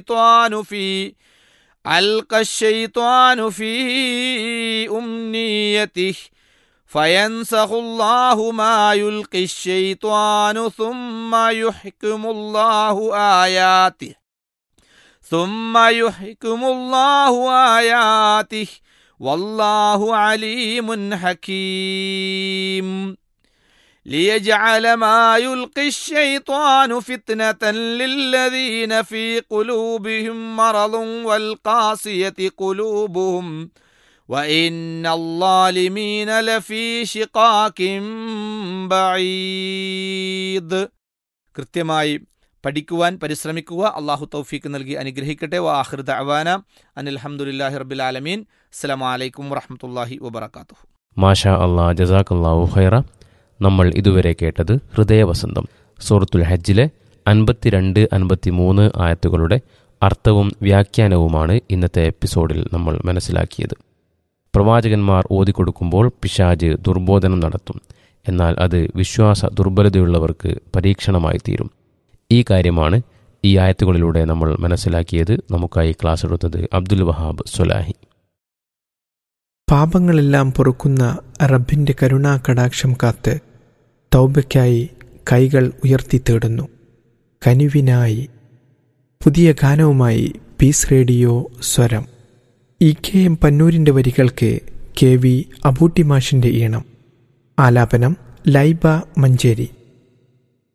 الشيطان في ألقى الشيطان في أمنيته فينسخ الله ما يلقي الشيطان ثم يحكم الله آياته ثم يحكم الله آياته والله عليم حكيم ليجعل ما يلقي الشيطان فتنة للذين في قلوبهم مرض والقاسية قلوبهم وإن الظالمين لفي شقاق بعيد കൃത്യമായി പഠിക്കുവാൻ പരിശ്രമിക്കുക അള്ളാഹു തൗഫീക്ക് നൽകി അനുഗ്രഹിക്കട്ടെ വാഹിർ ദഅവാന അനിൽ ഹംദുലില്ലാഹി റബ്ബിൽ ആലമീൻ അസ്സലാമു അലൈക്കും വറഹ്മത്തുള്ളാഹി വബറകാതുഹു മാഷാ അള്ളാ ജസാഖല്ലാഹു ഖൈറ നമ്മൾ ഇതുവരെ കേട്ടത് ഹൃദയവസന്തം സൂറത്തുൽ ഹജ്ജിലെ അൻപത്തിരണ്ട് അൻപത്തിമൂന്ന് ആയത്തുകളുടെ അർത്ഥവും വ്യാഖ്യാനവുമാണ് ഇന്നത്തെ എപ്പിസോഡിൽ നമ്മൾ മനസ്സിലാക്കിയത് പ്രവാചകന്മാർ ഓതിക്കൊടുക്കുമ്പോൾ പിശാജ് ദുർബോധനം നടത്തും എന്നാൽ അത് വിശ്വാസ ദുർബലതയുള്ളവർക്ക് പരീക്ഷണമായി തീരും ഈ കാര്യമാണ് ഈ ആയത്തുകളിലൂടെ നമ്മൾ മനസ്സിലാക്കിയത് നമുക്കായി ക്ലാസ് എടുത്തത് അബ്ദുൽ വഹാബ് സുലാഹി പാപങ്ങളെല്ലാം പൊറുക്കുന്ന റബ്ബിന്റെ കരുണാകടാക്ഷം കാത്ത് തൗബയ്ക്കായി കൈകൾ ഉയർത്തി തേടുന്നു കനിവിനായി പുതിയ ഗാനവുമായി പീസ് റേഡിയോ സ്വരം ഇ കെ എം പന്നൂരിൻ്റെ വരികൾക്ക് കെ വി അബൂട്ടി മാഷിൻ്റെ ഈണം ആലാപനം ലൈബ മഞ്ചേരി